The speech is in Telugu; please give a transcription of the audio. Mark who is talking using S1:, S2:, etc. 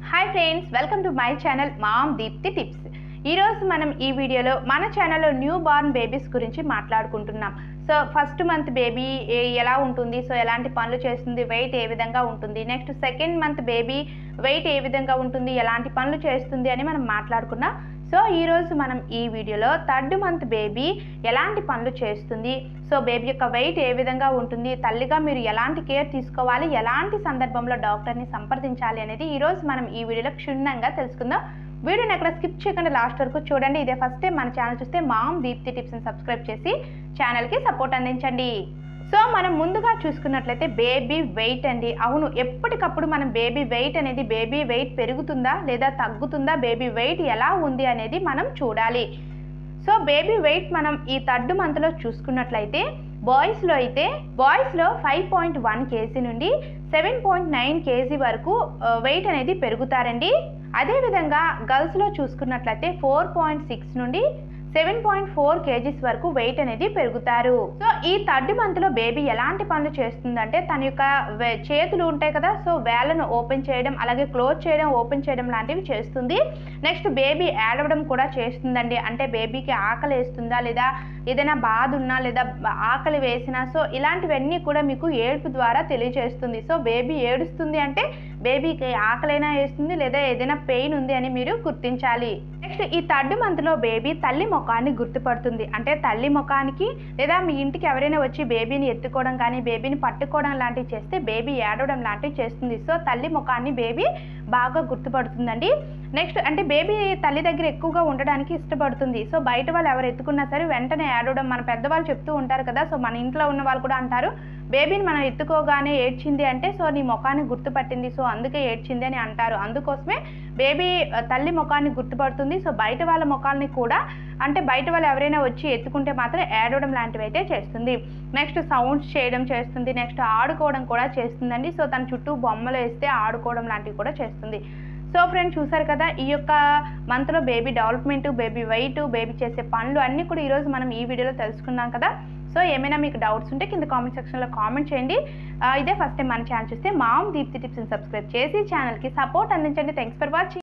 S1: hi friends welcome to my channel Mom Deepthi tips ఈరోజు మనం ఈ వీడియోలో మన ఛానల్లో న్యూ బార్న్ బేబీస్ గురించి మాట్లాడుకుంటున్నాం సో ఫస్ట్ మంత్ బేబీ ఎలా ఉంటుంది సో ఎలాంటి పనులు చేస్తుంది వెయిట్ ఏ విధంగా ఉంటుంది next second month baby weight ఏ విధంగా ఉంటుంది ఎలాంటి పనులు చేస్తుంది అని మనం మాట్లాడుకున్నాం సో ఈరోజు మనం ఈ వీడియోలో థర్డ్ మంత్ బేబీ ఎలాంటి పనులు చేస్తుంది సో బేబీ యొక్క వెయిట్ ఏ విధంగా ఉంటుంది తల్లిగా మీరు ఎలాంటి కేర్ తీసుకోవాలి ఎలాంటి సందర్భంలో డాక్టర్ని సంప్రదించాలి అనేది ఈరోజు మనం ఈ వీడియోలో క్షుణ్ణంగా తెలుసుకుందాం వీడియోని ఎక్కడ స్కిప్ చేయకుండా లాస్ట్ వరకు చూడండి ఇదే ఫస్ట్ టైం మన ఛానల్ చూస్తే మామ్ దీప్తి టిప్స్ని సబ్స్క్రైబ్ చేసి ఛానల్కి సపోర్ట్ అందించండి సో మనం ముందుగా చూసుకున్నట్లయితే బేబీ వెయిట్ అండి అవును ఎప్పటికప్పుడు మనం బేబీ వెయిట్ అనేది బేబీ వెయిట్ పెరుగుతుందా లేదా తగ్గుతుందా బేబీ వెయిట్ ఎలా ఉంది అనేది మనం చూడాలి సో బేబీ వెయిట్ మనం ఈ థర్డ్ మంత్లో చూసుకున్నట్లయితే బాయ్స్లో అయితే బాయ్స్లో ఫైవ్ పాయింట్ వన్ కేజీ నుండి సెవెన్ పాయింట్ నైన్ కేజీ వరకు వెయిట్ అనేది పెరుగుతారండి అదేవిధంగా గర్ల్స్లో చూసుకున్నట్లయితే ఫోర్ పాయింట్ సిక్స్ నుండి సెవెన్ పాయింట్ ఫోర్ కేజీస్ వరకు వెయిట్ అనేది పెరుగుతారు సో ఈ థర్డ్ మంత్లో బేబీ ఎలాంటి పనులు చేస్తుందంటే తన యొక్క వే- చేతులు ఉంటాయి కదా సో వేళ్ళను ఓపెన్ చేయడం అలాగే క్లోజ్ చేయడం ఓపెన్ చేయడం లాంటివి చేస్తుంది నెక్స్ట్ బేబీ ఏడవడం కూడా చేస్తుందండి అంటే బేబీకి ఆకలి వేస్తుందా లేదా ఏదైనా బాధ ఉన్నా లేదా బ- ఆకలి వేసినా సో ఇలాంటివన్నీ కూడా మీకు ఏడుపు ద్వారా తెలియజేస్తుంది సో బేబీ ఏడుస్తుంది అంటే బేబీకి ఆకలైనా వేస్తుంది లేదా ఏదైనా పెయిన్ ఉంది అని మీరు గుర్తించాలి నెక్స్ట్ ఈ థర్డ్ మంత్లో బేబీ తల్లి ముఖాన్ని గుర్తుపడుతుంది అంటే తల్లి ముఖానికి లేదా మీ ఇంటికి ఎవరైనా వచ్చి బేబీని ఎత్తుకోవడం కానీ బేబీని పట్టుకోవడం లాంటివి చేస్తే బేబీ ఏడవడం లాంటివి చేస్తుంది సో తల్లి ముఖాన్ని బేబీ బాగా గుర్తుపడుతుందండి నెక్స్ట్ అంటే బేబీ తల్లి దగ్గర ఎక్కువగా ఉండడానికి ఇష్టపడుతుంది సో బయట వాళ్ళు ఎవరు ఎత్తుకున్నా సరే వెంటనే ఏడవడం మన పెద్దవాళ్ళు చెప్తూ ఉంటారు కదా సో మన ఇంట్లో ఉన్న వాళ్ళు కూడా అంటారు బేబీని మనం ఎత్తుకోగానే ఏడ్చింది అంటే సో నీ ముఖాన్ని గుర్తుపట్టింది సో అందుకే ఏడ్చింది అని అంటారు అందుకోసమే బేబీ ఆ, తల్లి ముఖాన్ని గుర్తుపడుతుంది సో బయట వాళ్ళ ముఖాన్ని కూడా అంటే బయట వాళ్ళు ఎవరైనా వచ్చి ఎత్తుకుంటే మాత్రం ఏడవడం లాంటివి అయితే చేస్తుంది నెక్స్ట్ సౌండ్స్ చేయడం చేస్తుంది నెక్స్ట్ ఆడుకోవడం కూడా చేస్తుందండి సో తన చుట్టూ బొమ్మలు వేస్తే ఆడుకోవడం లాంటివి కూడా చేస్తుంది సో ఫ్రెండ్స్ చూసారు కదా ఈ యొక్క మంత్లో baby development baby weight baby చేసే పనులు అన్నీ కూడా ఈరోజు మనం ఈ వీడియోలో తెలుసుకున్నాం కదా సో ఏమైనా మీకు డౌట్స్ ఉంటే కింద కామెంట్ సెక్షన్లో కామెంట్ చేయండి ఆ, ఇదే ఫస్ట్ టైం మన ఛానల్ చూస్తే మామ్ దీప్తి టిప్స్ని సబ్స్క్రైబ్ చేసి ఛానల్కి సపోర్ట్ అందించండి థ్యాంక్స్ ఫర్ వాచింగ్